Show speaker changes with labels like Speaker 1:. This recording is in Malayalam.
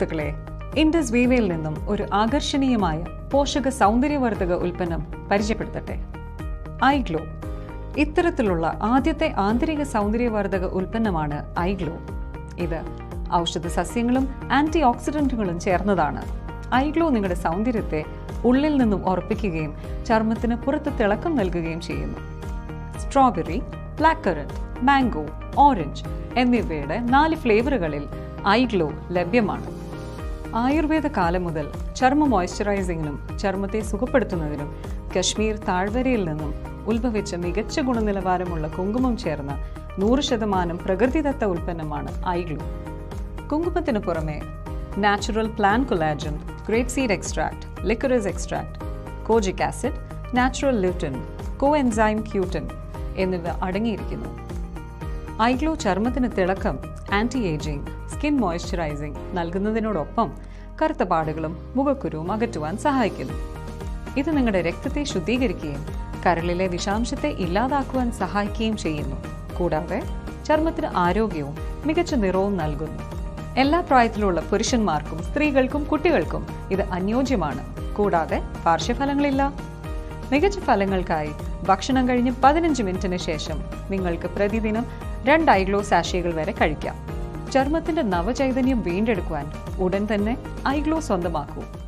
Speaker 1: സുഹൃത്തുക്കളെ ഇൻഡസ് വീവയിൽ നിന്നും ഒരു ആകർഷണീയമായ പോഷക സൗന്ദര്യവർദ്ധക ഉൽപ്പന്നം പരിചയപ്പെടുത്തട്ടെ ഐ ഗ്ലോ ഇത്തരത്തിലുള്ള ആദ്യത്തെ ആന്തരിക സൗന്ദര്യവർദ്ധക ഉൽപ്പന്നമാണ് ഐ ഗ്ലോ ഇത് ഔഷധ സസ്യങ്ങളും ആന്റി ഓക്സിഡന്റുകളും ചേർന്നതാണ് ഐ ഗ്ലോ നിങ്ങളുടെ സൗന്ദര്യത്തെ ഉള്ളിൽ നിന്നും ഉറപ്പിക്കുകയും ചർമ്മത്തിന് പുറത്ത് തിളക്കം നൽകുകയും ചെയ്യുന്നു strawberry black currant mango orange എന്നിവയുടെ നാല് ഫ്ലേവറുകളിൽ ഐ ഗ്ലോ ലഭ്യമാണ് ആയുർവേദ കാലം മുതൽ ചർമ്മ മോയ്സ്ചറൈസിങ്ങിനും ചർമ്മത്തെ സുഖപ്പെടുത്തുന്നതിനും കശ്മീർ താഴ്വരയിൽ നിന്നും ഉത്ഭവിച്ച മികച്ച ഗുണനിലവാരമുള്ള കുങ്കുമം ചേർന്ന നൂറ് ശതമാനം പ്രകൃതിദത്ത ഉൽപ്പന്നമാണ് ഐ ഗ്ലോ കുങ്കുമത്തിന് പുറമെ natural plant collagen grape seed extract liquorice extract kojic acid natural lutein coenzyme ക്യൂട്ടൻ എന്നിവ അടങ്ങിയിരിക്കുന്നു ഐഗ്ലോ ചർമ്മത്തിന് തിളക്കം ആന്റി ഏജിംഗ് സ്കിൻ മോയ്സ്ചറൈസിംഗ് നൽകുന്നതിനോടൊപ്പം കറുത്ത പാടുകളും മുഖക്കുരുവും അകറ്റുവാൻ സഹായിക്കുന്നു ഇത് നിങ്ങളുടെ രക്തത്തെ ശുദ്ധീകരിക്കുകയും കരളിലെ വിഷാംശത്തെ ഇല്ലാതാക്കുവാൻ സഹായിക്കുകയും ചെയ്യുന്നു കൂടാതെ ചർമ്മത്തിന് ആരോഗ്യവും മികച്ച നിറവും നൽകുന്നു എല്ലാ പ്രായത്തിലുള്ള പുരുഷന്മാർക്കും സ്ത്രീകൾക്കും കുട്ടികൾക്കും ഇത് അനുയോജ്യമാണ് കൂടാതെ പാർശ്വഫലങ്ങളില്ല മികച്ച ഫലങ്ങൾക്കായി ഭക്ഷണം കഴിഞ്ഞ് പതിനഞ്ച് മിനിറ്റിന് ശേഷം നിങ്ങൾക്ക് പ്രതിദിനം രണ്ട് ഐഗ്ലോ സാഷികൾ വരെ കഴിക്കാം ചർമ്മത്തിന്റെ നവചൈതന്യം വീണ്ടെടുക്കുവാൻ ഉടൻ തന്നെ ഐഗ്ലോ സ്വന്തമാക്കൂ